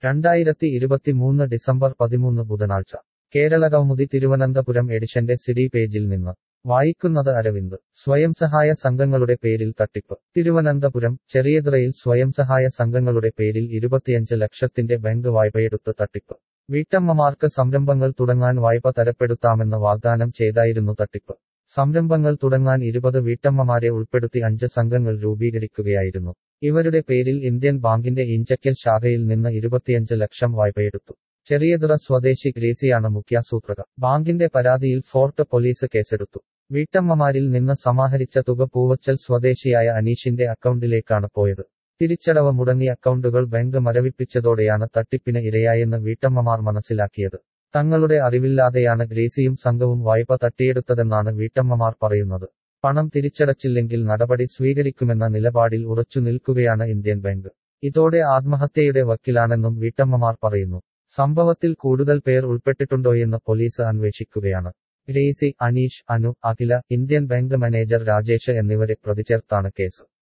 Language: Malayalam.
രണ്ടായിരത്തി ഇരുപത്തിമൂന്ന് ഡിസംബർ പതിമൂന്ന് ബുധനാഴ്ച കേരളകൗമുദി തിരുവനന്തപുരം എഡിഷന്റെ സിഡി പേജിൽ നിന്ന് വായിക്കുന്നത് അരവിന്ദ് സ്വയം സഹായ സംഘങ്ങളുടെ പേരിൽ തട്ടിപ്പ് തിരുവനന്തപുരം ചെറിയതുറയിൽ സ്വയം സഹായ സംഘങ്ങളുടെ പേരിൽ ഇരുപത്തിയഞ്ച് ലക്ഷത്തിന്റെ ബാങ്ക് വായ്പയെടുത്ത് തട്ടിപ്പ് വീട്ടമ്മമാർക്ക് സംരംഭങ്ങൾ തുടങ്ങാൻ വായ്പ തരപ്പെടുത്താമെന്ന് വാഗ്ദാനം ചെയ്തായിരുന്നു തട്ടിപ്പ് സംരംഭങ്ങൾ തുടങ്ങാൻ ഇരുപത് വീട്ടമ്മമാരെ ഉൾപ്പെടുത്തി അഞ്ച് സംഘങ്ങൾ രൂപീകരിക്കുകയായിരുന്നു ഇവരുടെ പേരിൽ ഇന്ത്യൻ ബാങ്കിന്റെ ഇഞ്ചക്കൽ ശാഖയിൽ നിന്ന് ഇരുപത്തിയഞ്ച് ലക്ഷം വായ്പയെടുത്തു ചെറിയതുറ സ്വദേശി ഗ്രേസിയാണ് മുഖ്യാസൂത്രക ബാങ്കിന്റെ പരാതിയിൽ ഫോർട്ട് പോലീസ് കേസെടുത്തു വീട്ടമ്മമാരിൽ നിന്ന് സമാഹരിച്ച തുക പൂവച്ചൽ സ്വദേശിയായ അനീഷിന്റെ അക്കൗണ്ടിലേക്കാണ് പോയത് തിരിച്ചടവ് മുടങ്ങി അക്കൗണ്ടുകൾ ബാങ്ക് മരവിപ്പിച്ചതോടെയാണ് തട്ടിപ്പിന് ഇരയായെന്ന് വീട്ടമ്മമാർ മനസ്സിലാക്കിയത് തങ്ങളുടെ അറിവില്ലാതെയാണ് ഗ്രേസിയും സംഘവും വായ്പ തട്ടിയെടുത്തതെന്നാണ് വീട്ടമ്മമാർ പറയുന്നത് പണം തിരിച്ചടച്ചില്ലെങ്കിൽ നടപടി സ്വീകരിക്കുമെന്ന നിലപാടിൽ ഉറച്ചു നിൽക്കുകയാണ് ഇന്ത്യൻ ബാങ്ക് ഇതോടെ ആത്മഹത്യയുടെ വക്കിലാണെന്നും വീട്ടമ്മമാർ പറയുന്നു സംഭവത്തിൽ കൂടുതൽ പേർ ഉൾപ്പെട്ടിട്ടുണ്ടോയെന്ന് പോലീസ് അന്വേഷിക്കുകയാണ് Gracy Aneesh Anu Akhila Indian Bank manager Rajesh എന്നിവരെ പ്രതിചേർത്താണ് കേസ്